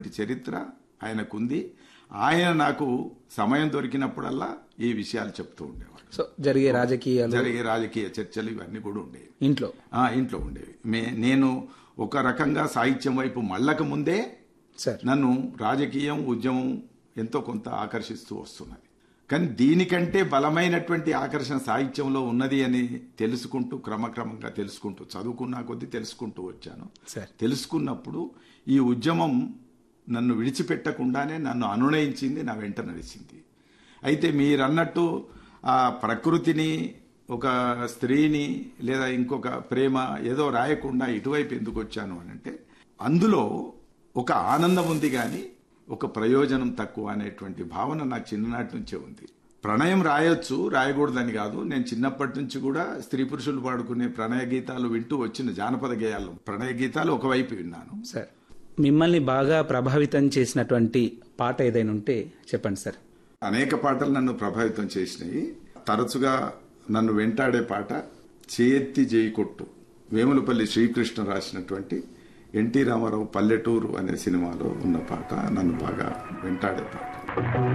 చరిత్ర ఆయనకుంది ఆయన నాకు సమయం దొరికినప్పుడల్లా ఈ విషయాలు చెప్తూ ఉండేవాడు సో జరిగే రాజకీయాలు జరిగే రాజకీయ చర్చలు ఇవన్నీ కూడా ఉండేవి ఇంట్లో ఆ, ఇంట్లో ఉండేవి మే నేను ఒక రకంగా సాహిత్యం వైపు మళ్ళక ముందే సార్ నన్ను రాజకీయం ఉద్యమం ఎంతో కొంత ఆకర్షిస్తూ వస్తున్నది కానీ దీనికంటే బలమైనటువంటి ఆకర్షణ సాహిత్యంలో ఉన్నది అని తెలుసుకుంటూ క్రమక్రమంగా తెలుసుకుంటూ చదువుకున్నా కొద్దీ తెలుసుకుంటూ వచ్చాను సార్ తెలుసుకున్నప్పుడు ఈ ఉద్యమం నన్ను విడిచిపెట్టకుండానే నన్ను అనునయించింది నా వెంట నడిచింది అయితే మీరన్నట్టు ఆ ప్రకృతిని ఒక స్త్రీని లేదా ఇంకొక ప్రేమ ఏదో రాయకుండా ఇటువైపు ఎందుకు వచ్చాను అని అంటే అందులో ఒక ఆనందం ఉంది కానీ ఒక ప్రయోజనం తక్కువ అనేటువంటి భావన నాకు చిన్ననాటి నుంచే ఉంది ప్రణయం రాయొచ్చు రాయకూడదని కాదు నేను చిన్నప్పటి నుంచి కూడా స్త్రీ పురుషులు పాడుకునే ప్రణయ గీతాలు వింటూ వచ్చిన జానపద గేయాలు ప్రణయ గీతాలు ఒకవైపు విన్నాను సార్ మిమ్మల్ని బాగా ప్రభావితం చేసినటువంటి పాట ఏదైనా ఉంటే చెప్పండి సార్ అనేక పాటలు నన్ను ప్రభావితం చేసినాయి తరచుగా నన్ను వెంటాడే పాట చేతి చేయి కొట్టు వేములపల్లి శ్రీకృష్ణ రాసినటువంటి ఎన్టీ రామారావు పల్లెటూరు అనే సినిమాలో ఉన్న పాట నన్ను బాగా వెంటాడే పాట